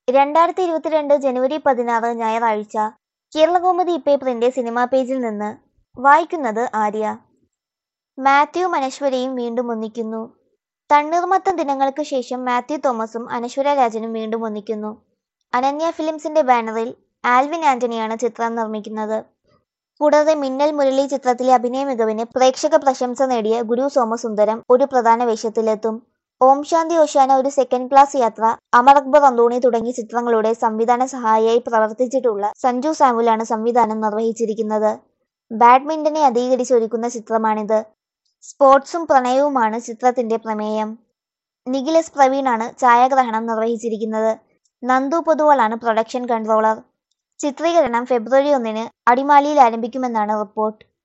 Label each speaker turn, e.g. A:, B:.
A: രണ്ടായിരത്തി ഇരുപത്തിരണ്ട് ജനുവരി പതിനാറ് ഞായറാഴ്ച കേരളകൗമുദി ഇപ്പേപ്പറിന്റെ സിനിമാ പേജിൽ നിന്ന് വായിക്കുന്നത് ആര്യ മാത്യുവും അനശ്വരയും വീണ്ടും ഒന്നിക്കുന്നു തണ്ണീർമത്തൻ ദിനങ്ങൾക്ക് ശേഷം മാത്യു തോമസും അനശ്വര രാജനും വീണ്ടും ഒന്നിക്കുന്നു അനന്യ ഫിലിംസിന്റെ ബാനറിൽ ആൽവിൻ ആന്റണിയാണ് ചിത്രം നിർമ്മിക്കുന്നത് കൂടാതെ മിന്നൽ മുരളി ചിത്രത്തിലെ അഭിനയ മികവിന് പ്രേക്ഷക പ്രശംസ നേടിയ ഗുരു സോമസുന്ദരം ഒരു പ്രധാന വേഷത്തിലെത്തും ഓം ശാന്തി ഓശാന ഒരു സെക്കൻഡ് ക്ലാസ് യാത്ര അമർ അക്ബർ അന്തോണി തുടങ്ങിയ ചിത്രങ്ങളുടെ സംവിധാന സഹായിയായി പ്രവർത്തിച്ചിട്ടുള്ള സഞ്ജു സാമുലാണ് സംവിധാനം നിർവഹിച്ചിരിക്കുന്നത് ബാഡ്മിന്റനെ അധികരിച്ചൊരുക്കുന്ന ചിത്രമാണിത് സ്പോർട്സും പ്രണയവുമാണ് ചിത്രത്തിന്റെ പ്രമേയം നിഖിൽ എസ് പ്രവീണാണ് ഛായാഗ്രഹണം നിർവഹിച്ചിരിക്കുന്നത് നന്ദു പൊതുവാളാണ് പ്രൊഡക്ഷൻ കൺട്രോളർ ചിത്രീകരണം ഫെബ്രുവരി ഒന്നിന് അടിമാലിയിൽ ആരംഭിക്കുമെന്നാണ് റിപ്പോർട്ട്